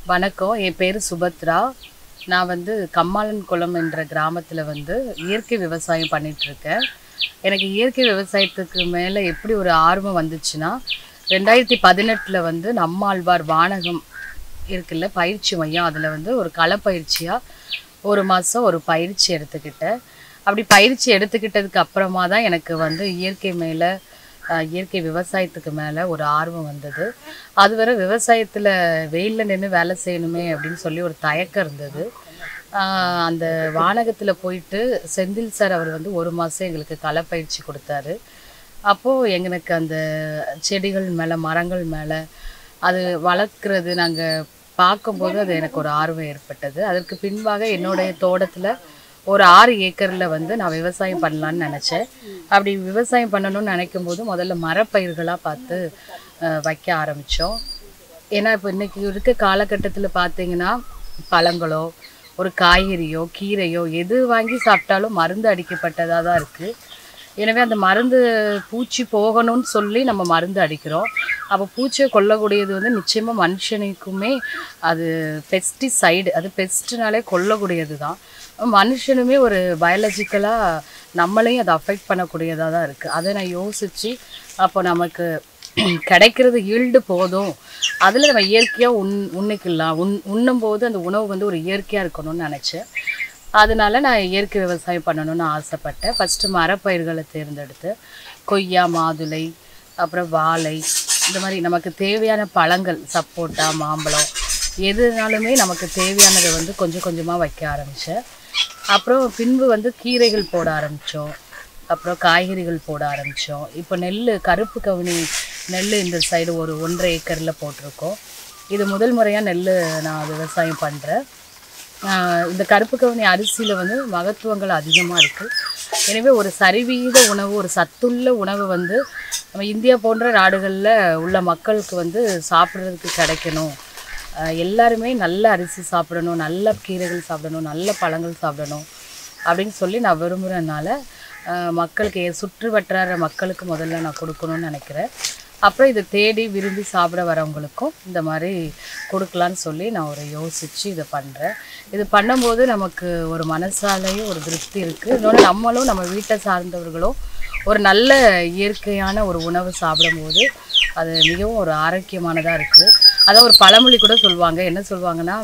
வணக்கம் என் பேர் சுபத்ரா நான் வந்து கம்மாளன் குளம் என்ற கிராமத்தில் வந்து இயற்கை விவசாயம் பண்ணிட்டு இருக்கேன் எனக்கு இயற்கை விவசாயத்துக்கு மேலே எப்படி ஒரு ஆர்வம் வந்துச்சுன்னா ரெண்டாயிரத்தி பதினெட்டில் வந்து நம்மாழ்வார் வானகம் இருக்குல்ல பயிற்சி மையம் அதில் வந்து ஒரு களப்பயிற்சியாக ஒரு மாதம் ஒரு பயிற்சி எடுத்துக்கிட்டேன் அப்படி பயிற்சி எடுத்துக்கிட்டதுக்கு அப்புறமா தான் எனக்கு வந்து இயற்கை மேலே அஹ், இயற்கை விவசாயத்துக்கு மேலே ஒரு ஆர்வம் வந்தது அதுவரை விவசாயத்தில் வெயிலில் நின்று வேலை செய்யணுமே அப்படின்னு சொல்லி ஒரு தயக்கம் இருந்தது ஆஹ், அந்த வானகத்தில் போயிட்டு செந்தில் சார் அவர் வந்து ஒரு மாதம் எங்களுக்கு களப்பயிற்சி கொடுத்தாரு அப்போது எங்களுக்கு அந்த செடிகள் மேலே மரங்கள் மேலே அது வளர்க்குறது நாங்கள் பார்க்கும்போது அது எனக்கு ஒரு ஆர்வம் ஏற்பட்டது அதற்கு பின்பாக என்னுடைய தோட்டத்தில் ஒரு ஆறு ஏக்கரில் வந்து நான் விவசாயம் பண்ணலான்னு நினச்சேன் அப்படி விவசாயம் பண்ணணும்னு நினைக்கும் போது முதல்ல மரப்பயிர்களாக பார்த்து அஹ், வைக்க ஆரம்பித்தோம் ஏன்னா இப்போ இன்னைக்கு இருக்க காலகட்டத்தில் பார்த்தீங்கன்னா பழங்களோ ஒரு காய்கறியோ கீரையோ எது வாங்கி சாப்பிட்டாலும் மருந்து அடிக்கப்பட்டதாக தான் இருக்குது எனவே அந்த மருந்து பூச்சி போகணும்னு சொல்லி நம்ம மருந்து அடிக்கிறோம் அப்போ பூச்சியை கொல்லக்கூடியது வந்து நிச்சயமாக மனுஷனுக்குமே அது பெஸ்டிசைடு அது பெஸ்ட்னாலே கொல்லக்கூடியது தான் மனுஷனுமே ஒரு பயாலஜிக்கலாக நம்மளையும் அதை அஃபெக்ட் பண்ணக்கூடியதாக தான் இருக்குது அதை நான் யோசித்து அப்போ நமக்கு கிடைக்கிறது ஈல்டு போதும் அதில் நம்ம இயற்கையாக உண் உண்ணிக்கலாம் உண் உண்ணும்போது அந்த உணவு வந்து ஒரு இயற்கையாக இருக்கணும்னு நினச்சேன் அதனால நான் இயற்கை விவசாயம் பண்ணணும்னு ஆசைப்பட்டேன் ஃபஸ்ட்டு மரப்பயிர்களை தேர்ந்தெடுத்து கொய்யா மாதுளை அப்புறம் வாழை இந்த மாதிரி நமக்கு தேவையான பழங்கள் சப்போட்டா மாம்பழம் எதுனாலுமே நமக்கு தேவையானதை வந்து கொஞ்சம் கொஞ்சமாக வைக்க ஆரம்பித்தேன் அப்புறம் பின்பு வந்து கீரைகள் போட ஆரம்பித்தோம் அப்புறம் காய்கறிகள் போட ஆரம்பித்தோம் இப்போ நெல் கருப்பு கவுனி நெல் இந்த சைடு ஒரு ஒன்றரை ஏக்கரில் போட்டிருக்கோம் இது முதல் முறையாக நெல் நான் விவசாயம் பண்ணுறேன் இந்த கருப்பு கவுனி அரிசியில் வந்து மகத்துவங்கள் அதிகமாக இருக்குது எனவே ஒரு சரிவீத உணவு ஒரு சத்துள்ள உணவு வந்து நம்ம இந்தியா போன்ற நாடுகளில் உள்ள மக்களுக்கு வந்து சாப்பிட்றதுக்கு கிடைக்கணும் ஆஹ் எல்லாருமே நல்ல அரிசி சாப்பிடணும் நல்ல கீரைகள் சாப்பிடணும் நல்ல பழங்கள் சாப்பிடணும் அப்படின்னு சொல்லி நான் விரும்புகிறனால மக்களுக்கு என் சுற்று வட்டார மக்களுக்கு முதல்ல நான் கொடுக்கணும்னு நினைக்கிறேன் அப்புறம் இதை தேடி விரும்பி சாப்பிட வரவங்களுக்கும் இந்த மாதிரி கொடுக்கலான்னு சொல்லி நான் ஒரு யோசித்து இதை பண்ணுறேன் இது பண்ணும்போது நமக்கு ஒரு மனசாலையும் ஒரு திருப்தி இருக்குது இன்னொன்று நம்மளும் நம்ம வீட்டை சார்ந்தவர்களும் ஒரு நல்ல இயற்கையான ஒரு உணவு சாப்பிடும்போது அது மிகவும் ஒரு ஆரோக்கியமானதாக இருக்குது அதான் ஒரு பழமொழி கூட சொல்லுவாங்க என்ன சொல்லுவாங்கன்னா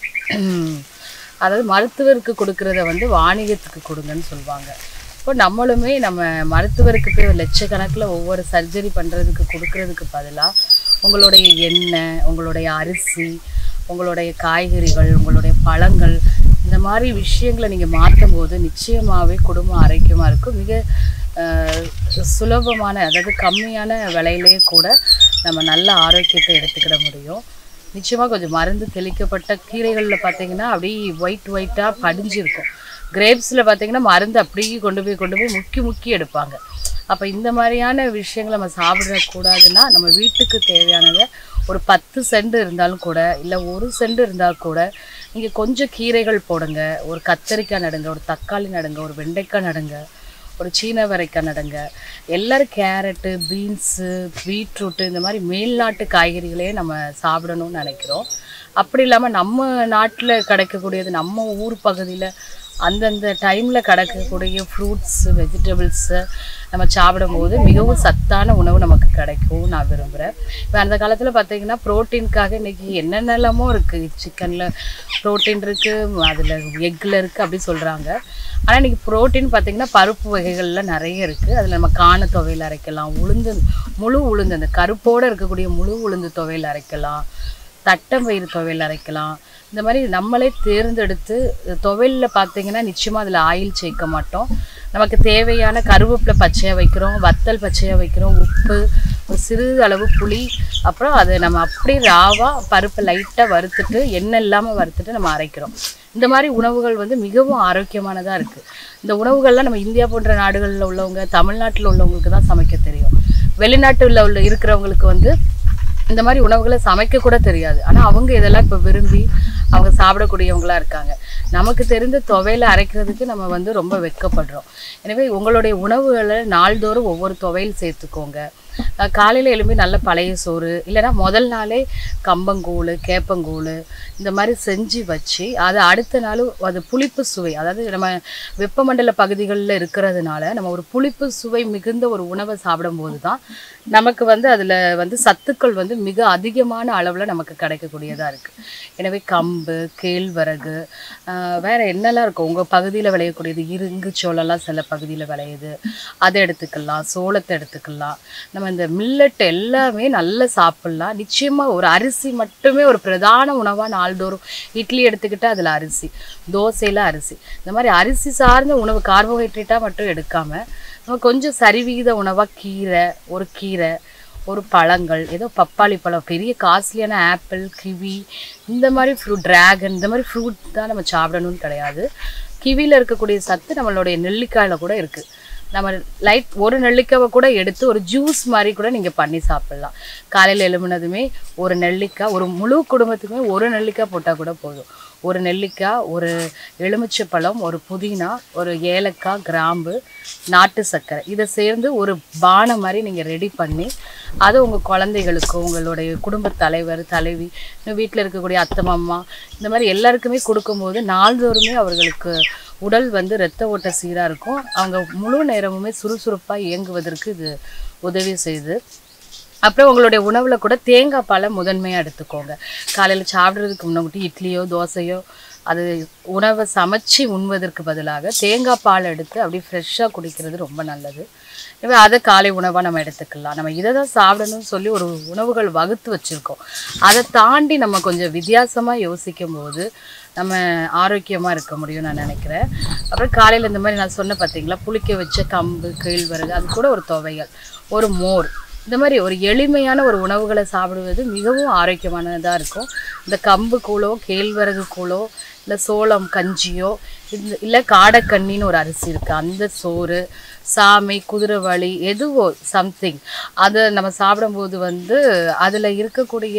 உம், அதாவது மருத்துவருக்கு கொடுக்கறத வந்து வாணிகத்துக்கு கொடுங்கன்னு சொல்லுவாங்க இப்போ நம்மளுமே நம்ம மருத்துவருக்கு போய் ஒரு லட்சக்கணக்கில் ஒவ்வொரு சர்ஜரி பண்ணுறதுக்கு கொடுக்கறதுக்கு பதிலாக உங்களுடைய எண்ணெய் உங்களுடைய அரிசி உங்களுடைய காய்கறிகள் உங்களுடைய பழங்கள் இந்த மாதிரி விஷயங்களை நீங்கள் மாற்றும் போது நிச்சயமாகவே குடும்பம் ஆரோக்கியமாக இருக்கும் மிக ஆஹ், சுலபமான அதாவது கம்மியான விலையிலேயே கூட நம்ம நல்ல ஆரோக்கியத்தை எடுத்துக்கிட முடியும் நிச்சயமாக கொஞ்சம் மருந்து தெளிக்கப்பட்ட கீரைகளில் பார்த்தீங்கன்னா அப்படியே ஒயிட் ஒயிட்டாக படிஞ்சிருக்கும் கிரேப்ஸில் பார்த்தீங்கன்னா மருந்து அப்படியே கொண்டு போய் கொண்டு போய் முக்கி முக்கி எடுப்பாங்க அப்போ இந்த மாதிரியான விஷயங்களை நம்ம சாப்பிடக்கூடாதுன்னா நம்ம வீட்டுக்கு தேவையானதை ஒரு பத்து சென்ட் இருந்தாலும் கூட இல்லை ஒரு சென்ட் இருந்தால் கூட நீங்கள் கொஞ்சம் கீரைகள் போடுங்க ஒரு கத்தரிக்காய் நடுங்க ஒரு தக்காளி நடுங்க ஒரு வெண்டைக்காய் நடுங்க ஒரு சீன வரைக்காய் நடுங்க எல்லாரும் கேரட்டு பீன்ஸு பீட்ரூட்டு இந்த மாதிரி மேல்நாட்டு காய்கறிகளே நம்ம சாப்பிடணும்னு நினைக்கிறோம் அப்படி இல்லாமல் நம்ம நாட்டில் கிடைக்கக்கூடியது நம்ம ஊர் பகுதியில் அந்தந்த டைமில் கிடைக்கக்கூடிய ஃப்ரூட்ஸு வெஜிடபிள்ஸு நம்ம சாப்பிடும்போது மிகவும் சத்தான உணவு நமக்கு கிடைக்கும் நான் விரும்புகிறேன் இப்போ அந்த காலத்தில் பார்த்தீங்கன்னா ப்ரோட்டீனுக்காக இன்றைக்கி என்னென்னலாமோ இருக்குது சிக்கனில் ப்ரோட்டீன் இருக்குது அதில் எக்கில் இருக்குது அப்படி சொல்கிறாங்க ஆனால் இன்றைக்கி ப்ரோட்டீன் பார்த்தீங்கன்னா பருப்பு வகைகளில் நிறைய இருக்குது அதில் நம்ம காண துவையல் அரைக்கலாம் உளுந்து முழு உளுந்து அந்த கருப்போடு இருக்கக்கூடிய முழு உளுந்து துவையல் அரைக்கலாம் தட்டம்பயிறு துவையல் அரைக்கலாம் இந்த மாதிரி நம்மளே தேர்ந்தெடுத்து துவையலில் பார்த்தீங்கன்னா நிச்சயமாக அதில் ஆயில் சேர்க்க மாட்டோம் நமக்கு தேவையான கருவேப்பிலை பச்சையாக வைக்கிறோம் வத்தல் பச்சையாக வைக்கிறோம் உப்பு ஒரு சிறு அளவு புளி அப்புறம் அதை நம்ம அப்படியே ராவாக பருப்பை லைட்டாக வறுத்துட்டு எண்ணெய் இல்லாமல் வறுத்துட்டு நம்ம அரைக்கிறோம் இந்த மாதிரி உணவுகள் வந்து மிகவும் ஆரோக்கியமானதாக இருக்குது இந்த உணவுகள்லாம் நம்ம இந்தியா போன்ற நாடுகளில் உள்ளவங்க தமிழ்நாட்டில் உள்ளவங்களுக்கு தான் சமைக்க தெரியும் வெளிநாட்டில் உள்ள இருக்கிறவங்களுக்கு வந்து இந்த மாதிரி உணவுகளை சமைக்க கூட தெரியாது ஆனால் அவங்க இதெல்லாம் இப்போ விரும்பி அவங்க சாப்பிடக்கூடியவங்களா இருக்காங்க நமக்கு தெரிந்த துவையில அரைக்கிறதுக்கு நம்ம வந்து ரொம்ப வெட்கப்படுறோம் எனவே உங்களுடைய உணவுகளை நாள்தோறும் ஒவ்வொரு துவையல் சேர்த்துக்கோங்க காலையில் எழும்பி நல்ல பழைய சோறு இல்லைன்னா முதல் நாளே கம்பங்கூழ் கேப்பங்கூழ் இந்த மாதிரி செஞ்சு வச்சு அதை அடுத்த நாள் அது புளிப்பு சுவை அதாவது நம்ம வெப்பமண்டல பகுதிகளில் இருக்கிறதுனால நம்ம ஒரு புளிப்பு சுவை மிகுந்த ஒரு உணவை சாப்பிடும்போது தான் நமக்கு வந்து அதில் வந்து சத்துக்கள் வந்து மிக அதிகமான அளவில் நமக்கு கிடைக்கக்கூடியதாக இருக்குது எனவே கம்பு கேழ்வரகு ஆஹ் வேற என்னெல்லாம் இருக்கும் உங்கள் பகுதியில் விளையக்கூடியது இருங்கு சோளம்லாம் சில பகுதியில் விளையுது அதை எடுத்துக்கலாம் சோளத்தை எடுத்துக்கலாம் நம்ம இந்த மில்லட் எல்லாமே நல்லா சாப்பிட்லாம் நிச்சயமாக ஒரு அரிசி மட்டுமே ஒரு பிரதான உணவாக நாள்தோறும் இட்லி எடுத்துக்கிட்டால் அதில் அரிசி தோசையில் அரிசி இந்த மாதிரி அரிசி சார்ந்த உணவு கார்போஹைட்ரேட்டாக மட்டும் எடுக்காமல் நம்ம கொஞ்சம் சரிவிகித உணவாக கீரை ஒரு கீரை ஒரு பழங்கள் ஏதோ பப்பாளி பழம் பெரிய காஸ்ட்லியான ஆப்பிள் கிவி இந்த மாதிரி ஃப்ரூட் டிராகன் இந்த மாதிரி ஃப்ரூட் தான் நம்ம சாப்பிடணும்னு கிடையாது கிவியில் இருக்கக்கூடிய சத்து நம்மளுடைய நெல்லிக்காயில் கூட இருக்குது நம்ம லைட் ஒரு நெல்லிக்காவை கூட எடுத்து ஒரு ஜூஸ் மாதிரி கூட நீங்கள் பண்ணி சாப்பிட்லாம் காலையில் எழும்புனதுமே ஒரு நெல்லிக்காய் ஒரு முழு குடும்பத்துக்குமே ஒரு நெல்லிக்காய் போட்டால் கூட போதும் ஒரு நெல்லிக்காய் ஒரு எலுமிச்சைப்பழம் ஒரு புதினா ஒரு ஏலக்காய் கிராம்பு நாட்டு சர்க்கரை இதை சேர்ந்து ஒரு பானம் மாதிரி நீங்கள் ரெடி பண்ணி அதை உங்கள் குழந்தைகளுக்கு உங்களுடைய குடும்ப தலைவர் தலைவி இன்னும் வீட்டில் இருக்கக்கூடிய அத்தை மாமா இந்த மாதிரி எல்லாருக்குமே கொடுக்கும்போது நாள்தோறுமே அவர்களுக்கு உடல் வந்து இரத்த ஓட்ட சீராக இருக்கும் அவங்க முழு நேரமுமே சுறுசுறுப்பாக இயங்குவதற்கு இது உதவி செய்யுது அப்புறம் உங்களுடைய உணவில் கூட தேங்காய் பாலை முதன்மையாக எடுத்துக்கோங்க காலையில் சாப்பிட்றதுக்கு முன்னாடி இட்லியோ தோசையோ அது உணவை சமைச்சு உண்வதற்கு பதிலாக தேங்காய் பால் எடுத்து அப்படியே ஃப்ரெஷ்ஷாக குடிக்கிறது ரொம்ப நல்லது எனவே அதை காலை உணவாக நம்ம எடுத்துக்கலாம் நம்ம இதை தான் சாப்பிடணும்னு சொல்லி ஒரு உணவுகள் வகுத்து வச்சுருக்கோம் அதை தாண்டி நம்ம கொஞ்சம் வித்தியாசமாக யோசிக்கும் போது நம்ம ஆரோக்கியமாக இருக்க முடியும் நான் நினைக்கிறேன் அப்புறம் காலையில் இந்த மாதிரி நான் சொன்ன பார்த்தீங்களா புளிக்க வச்ச கம்பு கேழ்வரகு அது கூட ஒரு துவையல் ஒரு மோர் இந்த மாதிரி ஒரு எளிமையான ஒரு உணவுகளை சாப்பிடுவது மிகவும் ஆரோக்கியமானதாக இருக்கும் இந்த கம்பு கூழோ கேழ்வரகு கூழோ இல்லை சோளம் கஞ்சியோ இந்த இல்லை காடைக்கண்ணின்னு ஒரு அரிசி இருக்குது அந்த சோறு சாமை குதிரைவாளி எதுவோ சம்திங் அதை நம்ம சாப்பிடும்போது வந்து அதில் இருக்கக்கூடிய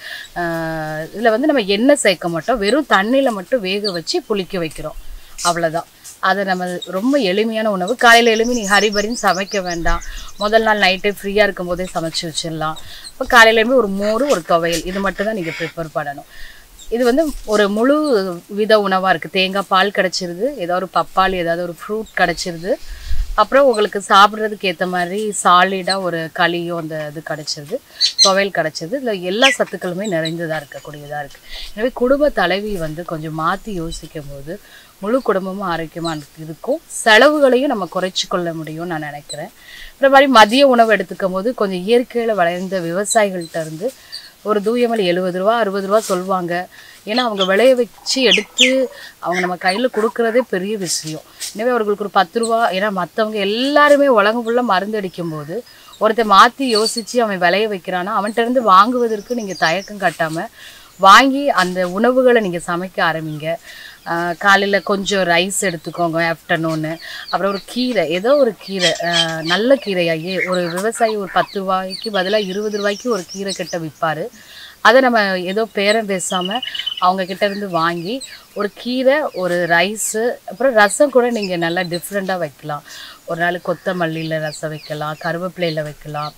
இதில் வந்து நம்ம எண்ணெய் சேர்க்க மாட்டோம் வெறும் தண்ணியில் மட்டும் வேக வச்சு புளிக்க வைக்கிறோம் அவ்வளோதான் அதை நம்ம ரொம்ப எளிமையான உணவு காலையில் எழுப்பி நீங்கள் ஹரிபரின்னு சமைக்க வேண்டாம் முதல் நாள் நைட்டே ஃப்ரீயாக இருக்கும் போதே சமைச்சு வச்சிடலாம் இப்போ காலையில் எழுப்பி ஒரு மோர் ஒரு துவையல் இது மட்டும் தான் நீங்கள் ப்ரிப்பேர் பண்ணணும் இது வந்து ஒரு முழு வித உணவாக இருக்குது தேங்காய் பால் கிடச்சிருது ஏதாவது ஒரு பப்பாளி ஏதாவது ஒரு ஃப்ரூட் கிடச்சிருது அப்புறம் உங்களுக்கு சாப்பிட்றதுக்கு ஏற்ற மாதிரி சாலிடாக ஒரு களியோ அந்த இது கிடச்சிருது துவையல் கிடச்சிருது இதில் எல்லா சத்துக்களுமே நிறைந்ததாக இருக்கக்கூடியதாக இருக்குது எனவே குடும்ப தலைவி வந்து கொஞ்சம் மாற்றி யோசிக்கும் போது முழு குடும்பமும் ஆரோக்கியமாக இருக்கும் செலவுகளையும் நம்ம குறைச்சி கொள்ள முடியும்னு நான் நினைக்கிறேன் இந்த மாதிரி மதிய உணவு எடுத்துக்கும் போது கொஞ்சம் இயற்கையில் வளர்ந்த விவசாயிகள்கிட்ட இருந்து ஒரு தூயமல் எழுபது ரூபா அறுபது ரூபா சொல்லுவாங்க ஏன்னா அவங்க விளைய வச்சு எடுத்து அவங்க நம்ம கையில் கொடுக்குறதே பெரிய விஷயம் எனவே அவர்களுக்கு ஒரு பத்து ரூபா ஏன்னா மற்றவங்க எல்லாருமே உலகம் ஃபுல்லாக மருந்து அடிக்கும் போது ஒருத்தன் மாற்றி யோசித்து அவன் விளைய வைக்கிறான்னா அவன்கிட்ட இருந்து வாங்குவதற்கு நீங்கள் தயக்கம் காட்டாமல் வாங்கி அந்த உணவுகளை நீங்கள் சமைக்க ஆரம்பிங்க காலையில் கொஞ்சம் ரைஸ் எடுத்துக்கோங்க ஆஃப்டர்நூனு அப்புறம் ஒரு கீரை ஏதோ ஒரு கீரை ஆஹ் நல்ல கீரையாகி ஒரு விவசாயி ஒரு பத்து ரூபாய்க்கு பதிலாக இருபது ரூபாய்க்கு ஒரு கீரை கிட்ட விற்பார் அதை நம்ம ஏதோ பேரம் பேசாமல் அவங்க கிட்ட இருந்து வாங்கி ஒரு கீரை ஒரு ரைஸு அப்புறம் ரசம் கூட நீங்கள் நல்லா டிஃப்ரெண்ட்டாக வைக்கலாம் ஒரு நாள் கொத்தமல்லியில் ரசம் வைக்கலாம் கருவேப்பிலையில் வைக்கலாம்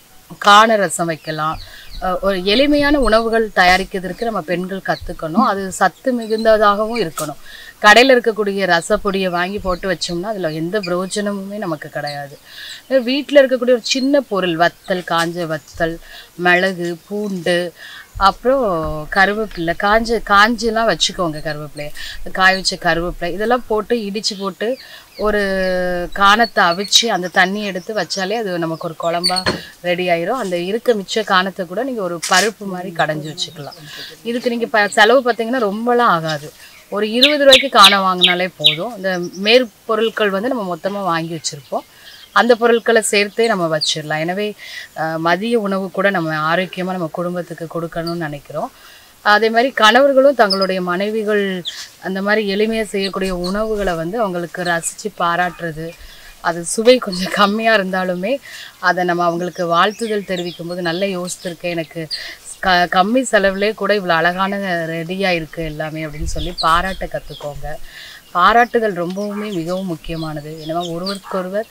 காண ரசம் வைக்கலாம் அஹ் ஒரு எளிமையான உணவுகள் தயாரிக்கிறதுக்கு நம்ம பெண்கள் கற்றுக்கணும் அது சத்து மிகுந்ததாகவும் இருக்கணும் கடையில் இருக்கக்கூடிய ரசப்பொடியை வாங்கி போட்டு வச்சோம்னா அதில் எந்த பிரயோஜனமுமே நமக்கு கிடையாது வீட்டில் இருக்கக்கூடிய ஒரு சின்ன பொருள் வத்தல் காஞ்ச வத்தல் மிளகு பூண்டு அப்புறம் கருவேப்பிலை காஞ்ச காஞ்செல்லாம் வச்சுக்கோங்க கருவேப்பிலையை காய வச்ச கருவேப்பிலை இதெல்லாம் போட்டு இடித்து போட்டு ஒரு காணத்தை அவிச்சு அந்த தண்ணி எடுத்து வச்சாலே அது நமக்கு ஒரு குழம்பா ரெடி ஆயிரும் அந்த இருக்க மிச்ச காணத்தை கூட நீங்கள் ஒரு பருப்பு மாதிரி கடைஞ்சி வச்சுக்கலாம் இதுக்கு நீங்கள் ப செலவு பார்த்தீங்கன்னா ரொம்பலாம் ஆகாது ஒரு இருபது ரூபாய்க்கு காணம் வாங்கினாலே போதும் இந்த மேற்பொருட்கள் வந்து நம்ம மொத்தமாக வாங்கி வச்சுருப்போம் அந்த பொருட்களை சேர்த்தே நம்ம வச்சிடலாம் எனவே அஹ், மதிய உணவு கூட நம்ம ஆரோக்கியமாக நம்ம குடும்பத்துக்கு கொடுக்கணும்னு நினைக்கிறோம் அதே மாதிரி கணவர்களும் தங்களுடைய மனைவிகள் அந்த மாதிரி எளிமையாக செய்யக்கூடிய உணவுகளை வந்து அவங்களுக்கு ரசித்து பாராட்டுறது அது சுவை கொஞ்சம் கம்மியாக இருந்தாலுமே அதை நம்ம அவங்களுக்கு வாழ்த்துதல் தெரிவிக்கும் போது நல்லா யோசித்திருக்கேன் எனக்கு க கம்மி செலவுலேயே கூட இவ்வளோ அழகான ரெடியாக இருக்குது எல்லாமே அப்படின்னு சொல்லி பாராட்ட கற்றுக்கோங்க பாராட்டுதல் ரொம்பவுமே மிகவும் முக்கியமானது ஏன்னா ஒருவருக்கொருவர்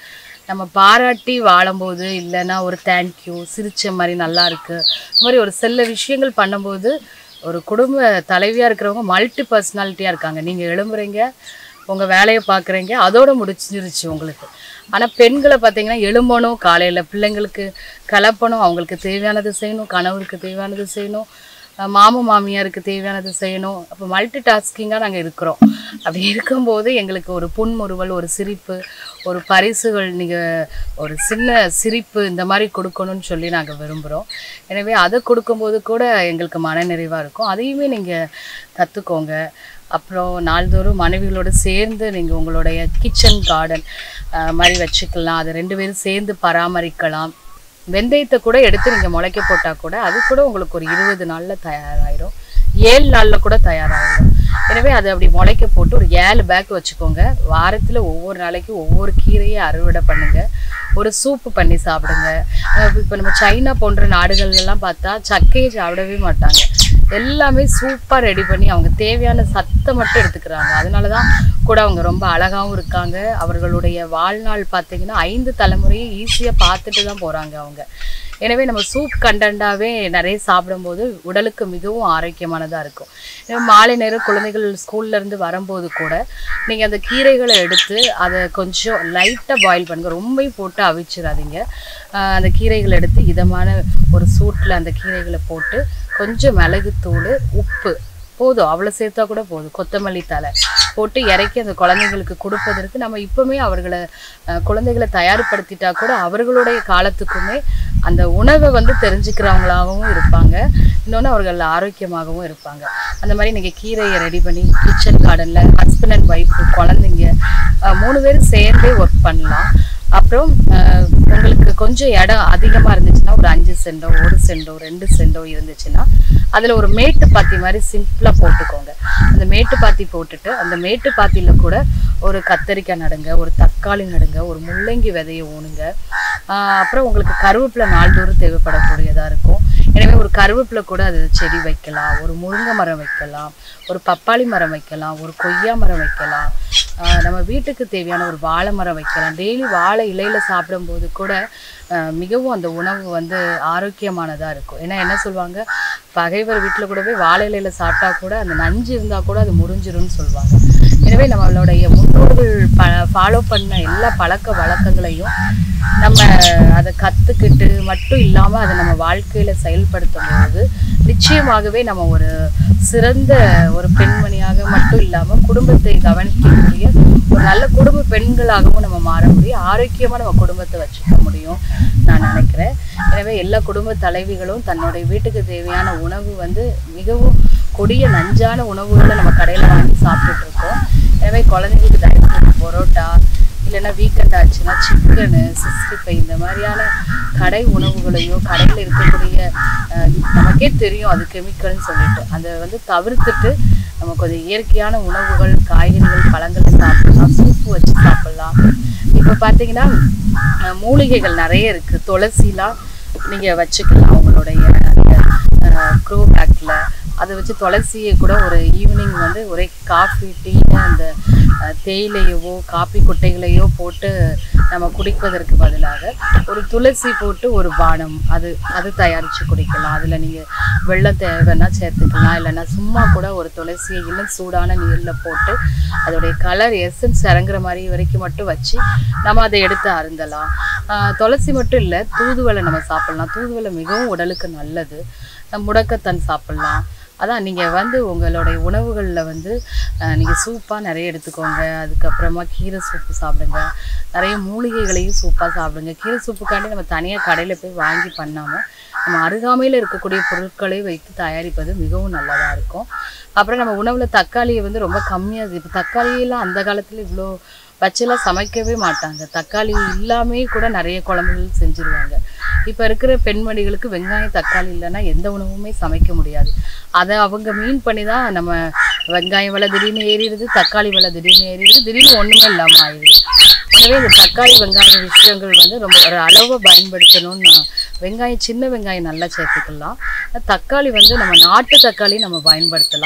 நம்ம பாராட்டி வாழும்போது இல்லைன்னா ஒரு தேங்க்யூ சிரிச்ச மாதிரி நல்லா இருக்கு இந்த மாதிரி ஒரு சில விஷயங்கள் பண்ணும்போது ஒரு குடும்ப தலைவியாக இருக்கிறவங்க மல்டி பர்சனாலிட்டியாக இருக்காங்க நீங்கள் எழும்புறீங்க உங்கள் வேலையை பார்க்குறீங்க அதோட முடிச்சிருச்சு உங்களுக்கு ஆனால் பெண்களை பார்த்தீங்கன்னா எழும்பணும் காலையில் பிள்ளைங்களுக்கு கலப்பணும் அவங்களுக்கு தேவையானது செய்யணும் கணவருக்கு தேவையானது செய்யணும் அஹ் மாமு மாமியாருக்கு தேவையானது செய்யணும் அப்போ மல்டி டாஸ்கிங்காக நாங்கள் இருக்கிறோம் அப்படி இருக்கும்போது எங்களுக்கு ஒரு புன்முறுவல் ஒரு சிரிப்பு ஒரு பரிசுகள் நீங்கள் ஒரு சின்ன சிரிப்பு இந்த மாதிரி கொடுக்கணும்னு சொல்லி நாங்கள் விரும்புகிறோம் எனவே அதை கொடுக்கும்போது கூட எங்களுக்கு மனநிறைவாக இருக்கும் அதையுமே நீங்கள் கற்றுக்கோங்க அப்புறம் நாள்தோறும் மனைவிகளோடு சேர்ந்து நீங்கள் உங்களுடைய கிச்சன் கார்டன் மாதிரி வச்சுக்கலாம் அதை ரெண்டு பேரும் சேர்ந்து பராமரிக்கலாம் வெந்தயத்தை கூட எடுத்து நீங்கள் முளைக்க போட்டால் கூட அது கூட உங்களுக்கு ஒரு இருபது நாளில் தயாராயிரும் ஏழு நாளில் கூட தயாராகிடும் எனவே அதை அப்படி முளைக்க போட்டு ஒரு ஏழு பேக் வச்சுக்கோங்க வாரத்தில் ஒவ்வொரு நாளைக்கு ஒவ்வொரு கீரையை அறுவடை பண்ணுங்க ஒரு சூப்பு பண்ணி சாப்பிடுங்க இப்போ நம்ம சைனா போன்ற நாடுகள்ல எல்லாம் பார்த்தா சக்கையை சாப்பிடவே மாட்டாங்க எல்லாமே சூப்பாக ரெடி பண்ணி அவங்க தேவையான சத்தை மட்டும் எடுத்துக்கிறாங்க அதனால தான் கூட அவங்க ரொம்ப அழகாவும் இருக்காங்க அவர்களுடைய வாழ்நாள் பார்த்தீங்கன்னா ஐந்து தலைமுறையை ஈஸியாக பார்த்துட்டு தான் போகிறாங்க அவங்க எனவே நம்ம சூப் கண்டென்ட்டாகவே நிறைய சாப்பிடும்போது உடலுக்கு மிகவும் ஆரோக்கியமானதாக இருக்கும் எனவே மாலை நேரம் குழந்தைகள் ஸ்கூல்ல இருந்து வரும்போது கூட நீங்கள் அந்த கீரைகளை எடுத்து அதை கொஞ்சம் லைட்டாக பாயில் பண்ணுங்க ரொம்பவும் போட்டு அவிச்சிடாதீங்க ஆஹ் அந்த கீரைகளை எடுத்து இதமான ஒரு சூட்டில் அந்த கீரைகளை போட்டு கொஞ்சம் மிளகுத்தூள் உப்பு போதும் அவ்வளோ சேர்த்தா கூட போதும் கொத்தமல்லி தலை போட்டு இறக்கி அந்த குழந்தைங்களுக்கு கொடுப்பதற்கு நம்ம இப்போவுமே அவர்களை அஹ், குழந்தைகளை தயார்படுத்திட்டா கூட அவர்களுடைய காலத்துக்குமே அந்த உணவை வந்து தெரிஞ்சுக்கிறவங்களாகவும் இருப்பாங்க இன்னொன்று அவர்கள் ஆரோக்கியமாகவும் இருப்பாங்க அந்த மாதிரி நீங்கள் கீரையை ரெடி பண்ணி கிச்சன் கார்டனில் ஹஸ்பண்ட் அண்ட் ஒய்ஃபு குழந்தைங்க அஹ், மூணு பேரும் சேர்ந்தே ஒர்க் பண்ணலாம் அப்புறம் அஹ், உங்களுக்கு கொஞ்சம் இடம் அதிகமாக இருந்துச்சுன்னா ஒரு அஞ்சு சென்டோ ஒரு சென்டோ ரெண்டு சென்டோ இருந்துச்சுன்னா அதில் ஒரு மேட்டு பாத்தி மாதிரி சிம்பிளாக போட்டுக்கோங்க அந்த மேட்டு பாத்தி போட்டுட்டு அந்த மேட்டு பாத்தியில் கூட ஒரு கத்தரிக்காய் நடுங்க ஒரு தக்காளி நடுங்க ஒரு முள்ளங்கி விதையை ஊனுங்க ஆஹ் அப்புறம் உங்களுக்கு கருவேப்பிலை நாள்தோறும் தேவைப்படக்கூடியதாக இருக்கும் எனவே ஒரு கருவேப்பிலை கூட அது செடி வைக்கலாம் ஒரு முருங்கை மரம் வைக்கலாம் ஒரு பப்பாளி மரம் வைக்கலாம் ஒரு கொய்யா மரம் வைக்கலாம் ஆஹ் நம்ம வீட்டுக்கு தேவையான ஒரு வாழை மரம் வைக்கலாம் டெய்லி வாழை இலையில சாப்பிடும்போது கூட ஆஹ் மிகவும் அந்த உணவு வந்து ஆரோக்கியமானதாக இருக்கும் ஏன்னா என்ன சொல்லுவாங்க பகைவர் வீட்டில் கூட போய் வாழை இலையில சாப்பிட்டா கூட அந்த நஞ்சு இருந்தால் கூட அது முறிஞ்சிரும்னு சொல்லுவாங்க எனவே நம்மளுடைய முன்னோர்கள் ப ஃபாலோ பண்ண எல்லா பழக்க வழக்கங்களையும் நம்ம அதை கற்றுக்கிட்டு மட்டும் இல்லாமல் அதை நம்ம வாழ்க்கையில் செயல்படுத்தும் போது நிச்சயமாகவே நம்ம ஒரு சிறந்த ஒரு பெண்மணியாக மட்டும் இல்லாமல் குடும்பத்தை கவனிக்கக்கூடிய ஒரு நல்ல குடும்ப பெண்களாகவும் நம்ம மாற முடியும் ஆரோக்கியமாக நம்ம குடும்பத்தை வச்சுக்க முடியும் நான் நினைக்கிறேன் எனவே எல்லா குடும்ப தலைவிகளும் தன்னுடைய வீட்டுக்கு தேவையான உணவு வந்து மிகவும் கொடிய நஞ்சான உணவுகளை நம்ம கடையில் வாங்கி சாப்பிட்டுட்டு இருக்கோம் எனவே குழந்தைங்களுக்கு தயவு பரோட்டா இல்லைன்னா வீக்கெண்ட் ஆச்சுன்னா சிக்கனு சிக்ஸ்டி ஃபைவ் இந்த மாதிரியான கடை உணவுகளையோ கடையில் இருக்கக்கூடிய அஹ், நமக்கே தெரியும் அது கெமிக்கல்னு சொல்லிட்டு அதை வந்து தவிர்த்துட்டு நம்ம கொஞ்சம் இயற்கையான உணவுகள் காய்கறிகள் பழங்களை சாப்பிடலாம் சூப்பு வச்சு சாப்பிடலாம் இப்போ பார்த்தீங்கன்னா அஹ், மூலிகைகள் நிறைய இருக்குது துளசிலாம் நீங்கள் வச்சுக்கலாம் உங்களுடைய அந்த க்ரோ பேக்கில் அதை வச்சு துளசியை கூட ஒரு ஈவினிங் வந்து ஒரே காஃபி டீ அந்த அஹ், தேயிலையவோ காப்பி கொட்டைகளையோ போட்டு நம்ம குடிப்பதற்கு பதிலாக ஒரு துளசி போட்டு ஒரு பானம் அது அது தயாரித்து குடிக்கலாம் அதில் நீங்கள் வெள்ளம் தேவைன்னா சேர்த்துக்கலாம் இல்லைன்னா சும்மா கூட ஒரு துளசியை இன்னும் சூடான நீரில் போட்டு அதோடைய கலர் எசன்ஸ் இறங்குற மாதிரி வரைக்கும் மட்டும் வச்சு நம்ம அதை எடுத்து அருந்தலாம் ஆஹ் துளசி மட்டும் இல்லை தூதுவளை நம்ம சாப்பிடலாம் தூதுவளை மிகவும் உடலுக்கு நல்லது அஹ் முடக்கத்தான் சாப்பிடலாம் அதான் நீங்கள் வந்து உங்களுடைய உணவுகளில் வந்து நீங்கள் சூப்பாக நிறைய எடுத்துக்கோங்க அதுக்கப்புறமா கீரை சூப்பு சாப்பிடுங்க நிறைய மூலிகைகளையும் சூப்பாக சாப்பிடுங்க கீரை சூப்புக்காண்டி நம்ம தனியாக கடையில் போய் வாங்கி பண்ணாமல் நம்ம அருகாமையில் இருக்கக்கூடிய பொருட்களை வைத்து தயாரிப்பது மிகவும் நல்லதாக இருக்கும் அப்புறம் நம்ம உணவில் தக்காளியை வந்து ரொம்ப கம்மியாக இப்போ தக்காளியெல்லாம் அந்த காலத்தில் இவ்வளோ வச்செல்லாம் சமைக்கவே மாட்டாங்க தக்காளி இல்லாமே கூட நிறைய குழம்புகள் செஞ்சுருவாங்க இப்போ இருக்கிற பெண்மணிகளுக்கு வெங்காயம் தக்காளி இல்லைன்னா எந்த உணவுமே சமைக்க முடியாது அதை அவங்க மீன் பண்ணி தான் நம்ம வெங்காயம் விலை திடீர்னு ஏறிடுது தக்காளி விலை திடீர்னு ஏறிடுது திடீர்னு ஒன்றுமே இல்லாமல் ஆயிடுது எனவே இந்த தக்காளி வெங்காயம் விஷயங்கள் வந்து ரொம்ப ஒரு அளவை பயன்படுத்தணும்னு நான் வெங்காயம் சின்ன வெங்காயம் நல்லா சேர்த்துக்கலாம் தக்காளி வந்து நம்ம நாட்டு தக்காளி நம்ம பயன்படுத்தலாம்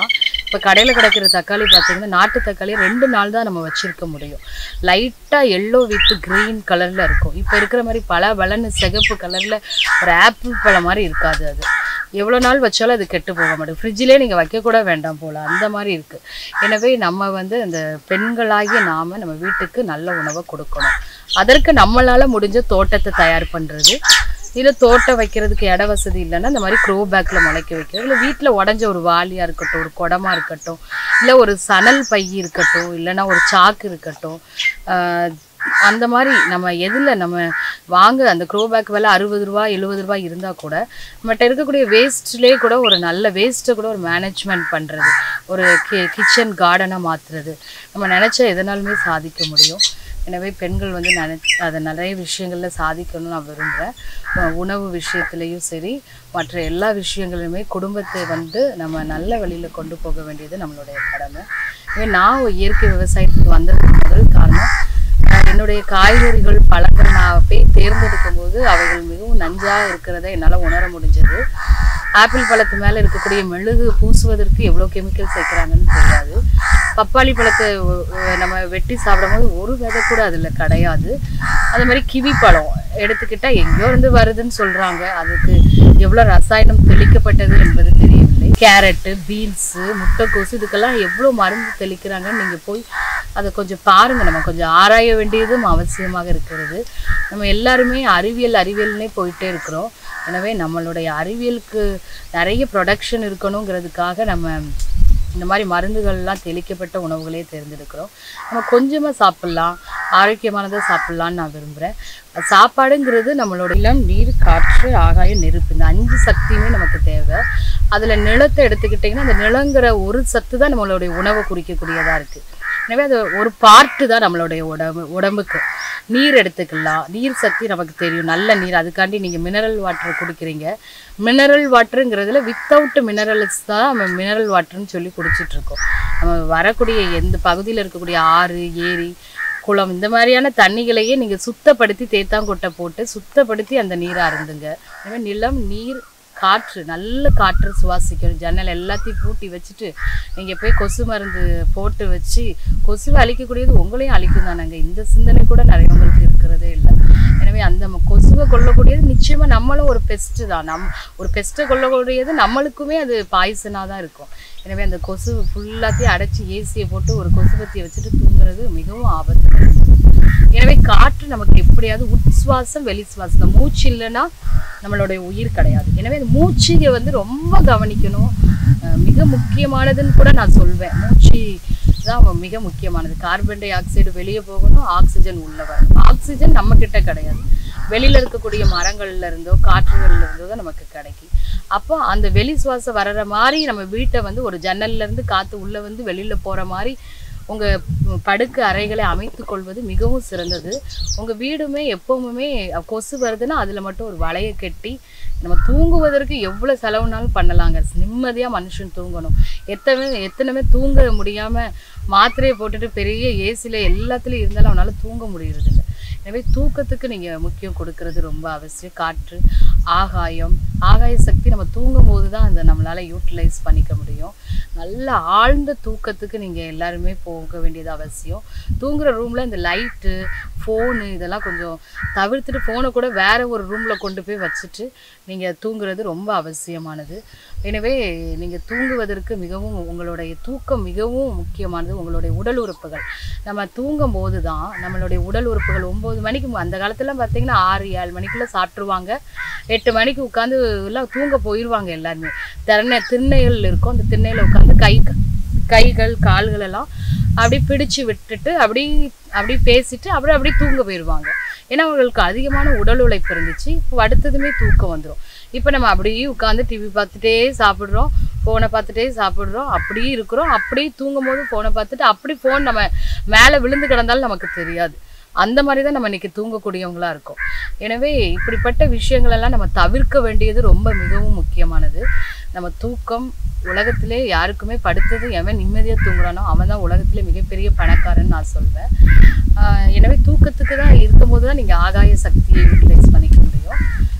இப்போ கடையில் கிடைக்கிற தக்காளி பார்த்தீங்கன்னா நாட்டு தக்காளி ரெண்டு நாள் தான் நம்ம வச்சிருக்க முடியும் லைட்டாக எல்லோ வித் க்ரீன் கலரில் இருக்கும் இப்போ இருக்கிற மாதிரி பல பலன்னு சிகப்பு கலரில் ஒரு ஆப்பிள் பழம் மாதிரி இருக்காது அது எவ்வளோ நாள் வச்சாலும் அது கெட்டு போக மாட்டேங்குது ஃப்ரிட்ஜிலே நீங்கள் வைக்கக்கூட வேண்டாம் போல் அந்த மாதிரி இருக்குது எனவே நம்ம வந்து இந்த பெண்களாகிய நாம் நம்ம வீட்டுக்கு நல்ல உணவை கொடுக்கணும் அதற்கு நம்மளால் முடிஞ்ச தோட்டத்தை தயார் பண்ணுறது இல்லை தோட்டம் வைக்கிறதுக்கு இட வசதி இல்லைன்னா இந்த மாதிரி க்ரோ பேக்கில் முளைக்க வைக்கிறது இல்லை வீட்டில் உடஞ்ச ஒரு வாளியாக இருக்கட்டும் ஒரு குடமா இருக்கட்டும் இல்லை ஒரு சணல் பை இருக்கட்டும் இல்லைன்னா ஒரு சாக்கு இருக்கட்டும் ஆஹ் அந்த மாதிரி நம்ம எதில் நம்ம வாங்க அந்த க்ரோ பேக் விலை அறுபது ரூபா எழுபது ரூபா இருந்தால் கூட நம்மகிட்ட இருக்கக்கூடிய வேஸ்ட்லேயே கூட ஒரு நல்ல வேஸ்ட்டை கூட ஒரு மேனேஜ்மெண்ட் பண்ணுறது ஒரு கி கிச்சன் கார்டனாக மாற்றுறது நம்ம நினச்சா எதனாலுமே சாதிக்க முடியும் எனவே பெண்கள் வந்து நினை அதை நிறைய விஷயங்களில் சாதிக்கணும்னு நான் விரும்புகிறேன் அஹ் உணவு விஷயத்துலேயும் சரி மற்ற எல்லா விஷயங்களுமே குடும்பத்தை வந்து நம்ம நல்ல வழியில் கொண்டு போக வேண்டியது நம்மளுடைய கடமை எனவே நான் ஒரு இயற்கை விவசாயத்துக்கு வந்ததுக்கு முதல் காரணம் அஹ் என்னுடைய காய்கறிகள் பழங்கள் நான் போய் தேர்ந்தெடுக்கும் போது அவைகள் மிகவும் நஞ்சாக இருக்கிறத என்னால் உணர முடிஞ்சது ஆப்பிள் பழத்து மேலே இருக்கக்கூடிய மெழுகு பூசுவதற்கு எவ்வளோ கெமிக்கல் சேர்க்குறாங்கன்னு தெரியாது பப்பாளி பழத்தை ஒ- ஒ- நம்ம வெட்டி சாப்பிடும்போது ஒரு விதை கூட அதில் கிடையாது அது மாதிரி கிவி பழம் எடுத்துக்கிட்டால் எங்கேயோ இருந்து வருதுன்னு சொல்கிறாங்க அதுக்கு எவ்வளோ ரசாயனம் தெளிக்கப்பட்டது என்பது தெரியவில்லை கேரட்டு பீன்ஸு முட்டைக்கோசு இதுக்கெல்லாம் எவ்வளோ மருந்து தெளிக்கிறாங்கன்னு நீங்கள் போய் அதை கொஞ்சம் பாருங்கள் நம்ம கொஞ்சம் ஆராய வேண்டியதும் அவசியமாக இருக்கிறது நம்ம எல்லாருமே அறிவியல் அறிவியல்னே போயிட்டே இருக்கிறோம் எனவே நம்மளுடைய அறிவியலுக்கு நிறைய ப்ரொடக்ஷன் இருக்கணுங்கிறதுக்காக நம்ம இந்த மாதிரி மருந்துகள்லாம் தெளிக்கப்பட்ட உணவுகளே தேர்ந்தெடுக்கிறோம் நம்ம கொஞ்சமாக சாப்பிட்லாம் ஆரோக்கியமானதை சாப்பிட்லான்னு நான் விரும்புகிறேன் சாப்பாடுங்கிறது நம்மளோட இளம் நீர் காற்று ஆகாயம் நெருப்பு இந்த அஞ்சு சக்தியுமே நமக்கு தேவை அதில் நிலத்தை எடுத்துக்கிட்டிங்கன்னா அந்த நிலங்கிற ஒரு சத்து தான் நம்மளுடைய உணவை குறிக்கக்கூடியதாக இருக்குது எனவே அது ஒரு பார்ட்டு தான் நம்மளுடைய உடம்பு உடம்புக்கு நீர் எடுத்துக்கலாம் நீர் சக்தி நமக்கு தெரியும் நல்ல நீர் அதுக்காண்டி நீங்கள் மினரல் வாட்டர் குடிக்கிறீங்க மினரல் வாட்டருங்கிறதுல வித்தவுட் மினரல்ஸ் தான் நம்ம மினரல் வாட்டர்னு சொல்லி குடிச்சிட்டு இருக்கோம் நம்ம வரக்கூடிய எந்த பகுதியில் இருக்கக்கூடிய ஆறு ஏரி குளம் இந்த மாதிரியான தண்ணிகளையே நீங்கள் சுத்தப்படுத்தி தேத்தாங்கொட்டை போட்டு சுத்தப்படுத்தி அந்த நீரை அருந்துங்க எனவே நிலம் நீர் காற்று நல்ல காற்று சுவாசிக்கணும் ஜன்னல் எல்லாத்தையும் பூட்டி வச்சுட்டு நீங்கள் போய் கொசு மருந்து போட்டு வச்சு கொசுவை அழிக்கக்கூடியது உங்களையும் அழிக்கும் தானங்க இந்த சிந்தனை கூட நிறையவங்களுக்கு இருக்கிறதே இல்லை எனவே அந்த ம- கொசுவை கொல்லக்கூடியது நிச்சயமாக நம்மளும் ஒரு பெஸ்ட்டு தான் நம் ஒரு பெஸ்ட்டை கொல்லக்கூடியது நம்மளுக்குமே அது பாய்சனாக தான் இருக்கும் எனவே அந்த கொசு ஃபுல்லாத்தையும் அடைச்சி ஏசியை போட்டு ஒரு கொசுபத்தியை வச்சுட்டு தூங்குறது மிகவும் ஆபத்து எனவே காற்று நமக்கு எப்படியாவது உட்சுவாசம் வெளி சுவாசம் இந்த மூச்சு இல்லைன்னா நம்மளுடைய உயிர் கிடையாது எனவே இந்த மூச்சுயை வந்து ரொம்ப கவனிக்கணும் அஹ் மிக முக்கியமானதுன்னு கூட நான் சொல்வேன் மூச்சு தான் மிக முக்கியமானது கார்பன் டை ஆக்சைடு வெளியே போகணும் ஆக்சிஜன் உள்ள வரணும் ஆக்சிஜன் நம்ம கிட்ட கிடையாது வெளியில இருக்கக்கூடிய மரங்கள்ல இருந்தோ காற்றுகள்ல இருந்தோ தான் நமக்கு கிடைக்கும் அப்போ அந்த வெளி சுவாசம் வர்ற மாதிரி நம்ம வீட்டை வந்து ஒரு ஜன்னல்ல இருந்து காத்து உள்ள வந்து வெளியில போற மாதிரி உங்க படுக்க அறைகளை அமைத்துக் கொள்வது மிகவும் சிறந்தது உங்க வீடுமே எப்பவுமே கொசு வருதுன்னா அதுல மட்டும் ஒரு வலையை கட்டி நம்ம தூங்குவதற்கு எவ்வளவு செலவுனாலும் பண்ணலாங்க நிம்மதியா மனுஷன் தூங்கணும் எத்தனை எத்தனைமே தூங்க முடியாம மாத்திரையை போட்டுட்டு பெரிய ஏசில எல்லாத்துலயும் இருந்தாலும் அவனால தூங்க முடியறது இல்லை எனவே தூக்கத்துக்கு நீங்க முக்கியம் கொடுக்கறது ரொம்ப அவசியம் காற்று ஆகாயம் ஆகாய சக்தி நம்ம தூங்கும் போது தான் அதை நம்மளால யூட்டிலைஸ் பண்ணிக்க முடியும் நல்ல ஆழ்ந்த தூக்கத்துக்கு நீங்க எல்லாருமே போக வேண்டியது அவசியம் தூங்குற ரூம்ல இந்த லைட்டு ஃபோனு இதெல்லாம் கொஞ்சம் தவிர்த்துட்டு ஃபோனை கூட வேற ஒரு ரூம்ல கொண்டு போய் வச்சுட்டு நீங்க தூங்குறது ரொம்ப அவசியமானது எனவே நீங்க தூங்குவதற்கு மிகவும் உங்களுடைய தூக்கம் மிகவும் முக்கியமானது உங்களுடைய உடல் உறுப்புகள் நம்ம தூங்கும் போது தான் நம்மளுடைய உடல் உறுப்புகள் ஒம்பது மணிக்கு மு- அந்த காலத்துலாம் பார்த்தீங்கன்னா ஆறு ஏழு மணிக்குள்ள சாப்பிட்ருவாங்க எட்டு மணிக்கு உட்காந்து எல்லாம் தூங்க போயிடுவாங்க எல்லாருமே திறனை திண்ணைகள் இருக்கும் அந்த திண்ணையில் உட்காந்து கை கைகள் கால்கள் எல்லாம் அப்படி பிடிச்சு விட்டுட்டு அப்படி அப்படி பேசிட்டு அப்புறம் அப்படி தூங்க போயிடுவாங்க ஏன்னா அவங்களுக்கு அதிகமான உடல் உழைப்பு இருந்துச்சு இப்போ அடுத்ததுமே தூக்கம் வந்துடும் இப்போ நம்ம அப்படியே உட்காந்து டிவி பார்த்துட்டே சாப்பிட்றோம் ஃபோனை பார்த்துட்டே சாப்பிட்றோம் அப்படியே இருக்கிறோம் அப்படியே தூங்கும் போது ஃபோனை பார்த்துட்டு அப்படி ஃபோன் நம்ம மேலே விழுந்து கிடந்தாலும் நமக்கு தெரியாது அந்த மாதிரி தான் நம்ம இன்னைக்கு தூங்கக்கூடியவங்களா இருக்கோம் எனவே இப்படிப்பட்ட விஷயங்கள் எல்லாம் நம்ம தவிர்க்க வேண்டியது ரொம்ப மிகவும் முக்கியமானது நம்ம தூக்கம் உலகத்திலே யாருக்குமே படுத்தது எவன் நிம்மதியாக தூங்குறானோ அவன் தான் உலகத்திலே மிகப்பெரிய பணக்காரன் நான் சொல்வேன் ஆஹ் எனவே தூக்கத்துக்கு தான் இருக்கும்போது தான் நீங்கள் ஆகாய சக்தியை யூட்டிலைஸ் பண்ணிக்க முடியும்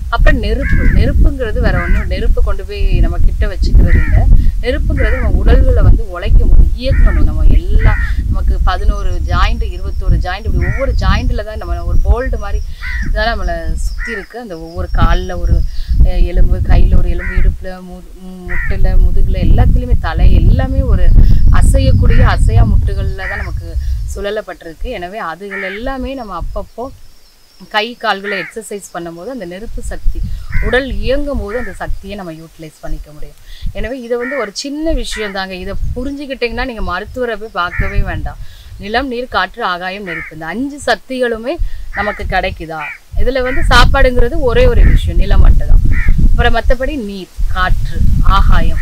அப்புறம் நெருப்பு நெருப்புங்கிறது வேற ஒன்றும் நெருப்பு கொண்டு போய் நம்ம கிட்ட வச்சுக்கிறது இல்லை நெருப்புங்கிறது நம்ம உடல்களை வந்து உழைக்க முடியும் இயக்கணும் நம்ம எல்லாம் நமக்கு பதினோரு ஜாயிண்ட் இருபத்தோரு ஜாயிண்ட் இப்படி ஒவ்வொரு ஜாயிண்டில் தான் நம்ம ஒரு போல்டு மாதிரி இதெல்லாம் நம்மளை சுற்றி இருக்கு அந்த ஒவ்வொரு காலில் ஒரு அஹ், எலும்பு கையில் ஒரு எலும்பு இடுப்பில் மு முட்டில் முதுகில் எல்லாத்துலேயுமே தலை எல்லாமே ஒரு அசையக்கூடிய அசையா முட்டுகளில் தான் நமக்கு சுழலப்பட்டிருக்கு எனவே அதுகள் எல்லாமே நம்ம அப்பப்போ கை கால்களை எக்ஸசைஸ் பண்ணும்போது அந்த நெருப்பு சக்தி உடல் இயங்கும் போது அந்த சக்தியை நம்ம யூட்டிலைஸ் பண்ணிக்க முடியும் எனவே இதை வந்து ஒரு சின்ன விஷயம் தாங்க இதை புரிஞ்சுக்கிட்டிங்கன்னா நீங்கள் மருத்துவரை போய் பார்க்கவே வேண்டாம் நிலம் நீர் காற்று ஆகாயம் நெருப்பு இந்த அஞ்சு சக்திகளுமே நமக்கு கிடைக்குதா இதில் வந்து சாப்பாடுங்கிறது ஒரே ஒரு விஷயம் நிலம் மட்டும்தான் அப்புறம் மற்றபடி நீர் காற்று ஆகாயம்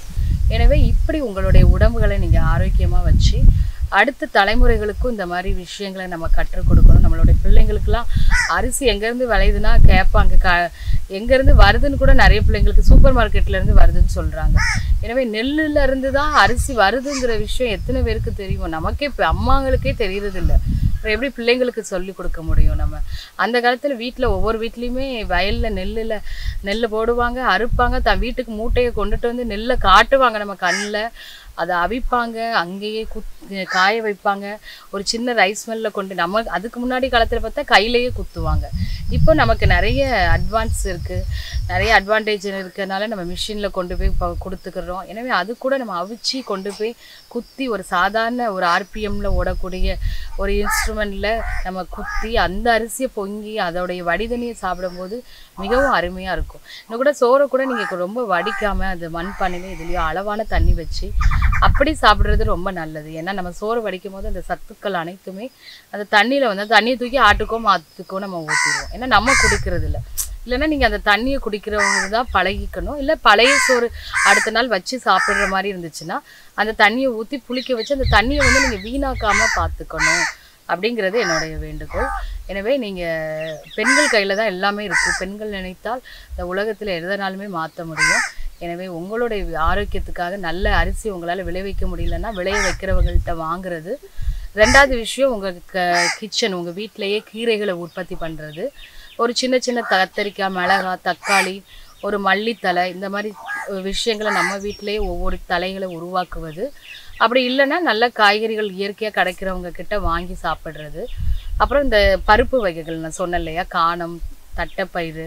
எனவே இப்படி உங்களுடைய உடம்புகளை நீங்கள் ஆரோக்கியமாக வச்சு அடுத்த தலைமுறைகளுக்கும் இந்த மாதிரி விஷயங்களை நம்ம கற்றுக் கொடுக்கணும் நம்மளுடைய பிள்ளைங்களுக்கெல்லாம் அரிசி எங்கேருந்து விளையுதுன்னா கேட்பாங்க க எங்கேருந்து வருதுன்னு கூட நிறைய பிள்ளைங்களுக்கு சூப்பர் மார்க்கெட்லேருந்து வருதுன்னு சொல்கிறாங்க எனவே நெல்லுல இருந்து தான் அரிசி வருதுங்கிற விஷயம் எத்தனை பேருக்கு தெரியும் நமக்கே இப்போ அம்மாங்களுக்கே தெரியறதில்ல அப்புறம் எப்படி பிள்ளைங்களுக்கு சொல்லி கொடுக்க முடியும் நம்ம அந்த காலத்தில் வீட்டில் ஒவ்வொரு வீட்லேயுமே வயலில் நெல்லில் நெல் போடுவாங்க அறுப்பாங்க தன் வீட்டுக்கு மூட்டையை கொண்டுட்டு வந்து நெல்லை காட்டுவாங்க நம்ம கண்ணில் அதை அவிப்பாங்க அங்கேயே குத் காய வைப்பாங்க ஒரு சின்ன ரைஸ் மில்லில் கொண்டு நம்ம அதுக்கு முன்னாடி காலத்தில் பார்த்தா கையிலேயே குத்துவாங்க இப்போ நமக்கு நிறைய அட்வான்ஸ் இருக்குது நிறைய அட்வான்டேஜ் இருக்கிறதுனால நம்ம மிஷினில் கொண்டு போய் இப்போ கொடுத்துக்கிறோம் எனவே அது கூட நம்ம அவிச்சு கொண்டு போய் குத்தி ஒரு சாதாரண ஒரு ஆர்பிஎம்மில் ஓடக்கூடிய ஒரு இன்ஸ்ட்ருமெண்ட்டில் நம்ம குத்தி அந்த அரிசியை பொங்கி அதோடைய வடிதண்ணியை சாப்பிடும்போது மிகவும் அருமையாக இருக்கும் இன்னும் கூட சோறை கூட நீங்கள் ரொம்ப வடிக்காமல் அது மண்பானையில இதுலேயோ அளவான தண்ணி வச்சு அப்படி சாப்பிட்றது ரொம்ப நல்லது ஏன்னா நம்ம சோறு வடிக்கும் போது அந்த சத்துக்கள் அனைத்துமே அந்த தண்ணியில் வந்து அந்த தண்ணியை தூக்கி ஆட்டுக்கோ மாற்றுக்கோ நம்ம ஊற்றிடுவோம் ஏன்னா நம்ம குடிக்கிறது இல்லை இல்லைன்னா நீங்கள் அந்த தண்ணியை குடிக்கிறவங்க தான் பழகிக்கணும் இல்லை பழைய சோறு அடுத்த நாள் வச்சு சாப்பிட்ற மாதிரி இருந்துச்சுன்னா அந்த தண்ணியை ஊற்றி புளிக்க வச்சு அந்த தண்ணியை வந்து நீங்கள் வீணாக்காமல் பார்த்துக்கணும் அப்படிங்கிறது என்னுடைய வேண்டுகோள் எனவே நீங்கள் பெண்கள் கையில் தான் எல்லாமே இருக்குது பெண்கள் நினைத்தால் இந்த உலகத்தில் எதனாலுமே மாற்ற முடியும் எனவே உங்களுடைய ஆரோக்கியத்துக்காக நல்ல அரிசி உங்களால் விளைவிக்க முடியலன்னா விளைய வைக்கிறவங்கள்ட்ட வாங்குறது ரெண்டாவது விஷயம் உங்கள் க கிச்சன் உங்கள் வீட்டிலேயே கீரைகளை உற்பத்தி பண்ணுறது ஒரு சின்ன சின்ன கத்தரிக்காய் மிளகா தக்காளி ஒரு மல்லித்தலை இந்த மாதிரி விஷயங்களை நம்ம வீட்டிலேயே ஒவ்வொரு தலைகளை உருவாக்குவது அப்படி இல்லைன்னா நல்ல காய்கறிகள் இயற்கையாக கிடைக்கிறவங்க கிட்ட வாங்கி சாப்பிட்றது அப்புறம் இந்த பருப்பு வகைகள் நான் சொன்னேன் இல்லையா காணம் தட்டைப்பயிறு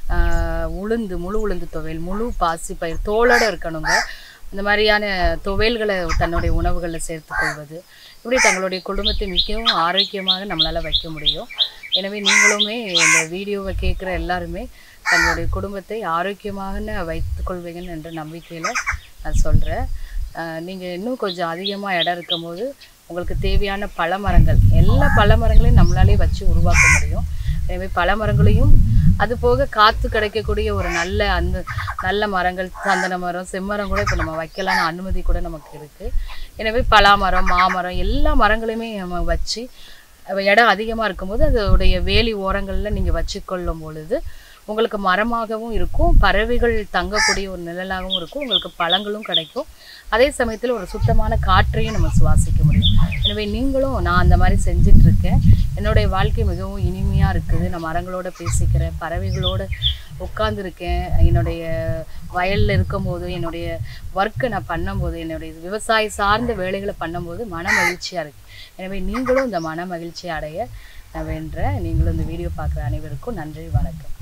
ஆஹ் உளுந்து முழு உளுந்து துவையல் முழு பாசிப்பயிர் தோலோட இருக்கணுங்க இந்த மாதிரியான துவையல்களை தன்னுடைய உணவுகளில் சேர்த்துக்கொள்வது இப்படி தங்களுடைய குடும்பத்தை மிகவும் ஆரோக்கியமாக நம்மளால் வைக்க முடியும் எனவே நீங்களுமே இந்த வீடியோவை கேட்குற எல்லாருமே தங்களுடைய குடும்பத்தை ஆரோக்கியமாக வைத்துக்கொள்வீங்கன்னு என்ற நம்பிக்கையில் நான் சொல்கிறேன் நீங்கள் இன்னும் கொஞ்சம் அதிகமாக இடம் இருக்கும்போது உங்களுக்கு தேவையான பழமரங்கள் எல்லா பழமரங்களையும் நம்மளாலே வச்சு உருவாக்க முடியும் எனவே பழமரங்களையும் அது போக காற்று கிடைக்கக்கூடிய ஒரு நல்ல அந்த நல்ல மரங்கள் சந்தன மரம் செம்மரம் கூட இப்போ நம்ம வைக்கலாம்னு அனுமதி கூட நமக்கு இருக்குது எனவே பலாமரம் மாமரம் எல்லா மரங்களையுமே நம்ம வச்சு அஹ் இடம் அதிகமாக இருக்கும்போது அதோடைய வேலி ஓரங்களில் நீங்கள் வச்சுக்கொள்ளும் பொழுது உங்களுக்கு மரமாகவும் இருக்கும் பறவைகள் தங்கக்கூடிய ஒரு நிழலாகவும் இருக்கும் உங்களுக்கு பழங்களும் கிடைக்கும் அதே சமயத்தில் ஒரு சுத்தமான காற்றையும் நம்ம சுவாசிக்க முடியும் எனவே நீங்களும் நான் அந்த மாதிரி செஞ்சுட்டு இருக்கேன் என்னுடைய வாழ்க்கை மிகவும் இனிமையாக இருக்குது நான் மரங்களோட பேசிக்கிறேன் பறவைகளோட உட்காந்துருக்கேன் என்னுடைய வயலில் இருக்கும்போது என்னுடைய ஒர்க்கை நான் பண்ணும்போது என்னுடைய விவசாய சார்ந்த வேலைகளை பண்ணும்போது மன மகிழ்ச்சியாக இருக்குது எனவே நீங்களும் இந்த மன மகிழ்ச்சியை அடைய நான் வேண்டுறேன் நீங்களும் இந்த வீடியோ பார்க்குற அனைவருக்கும் நன்றி வணக்கம்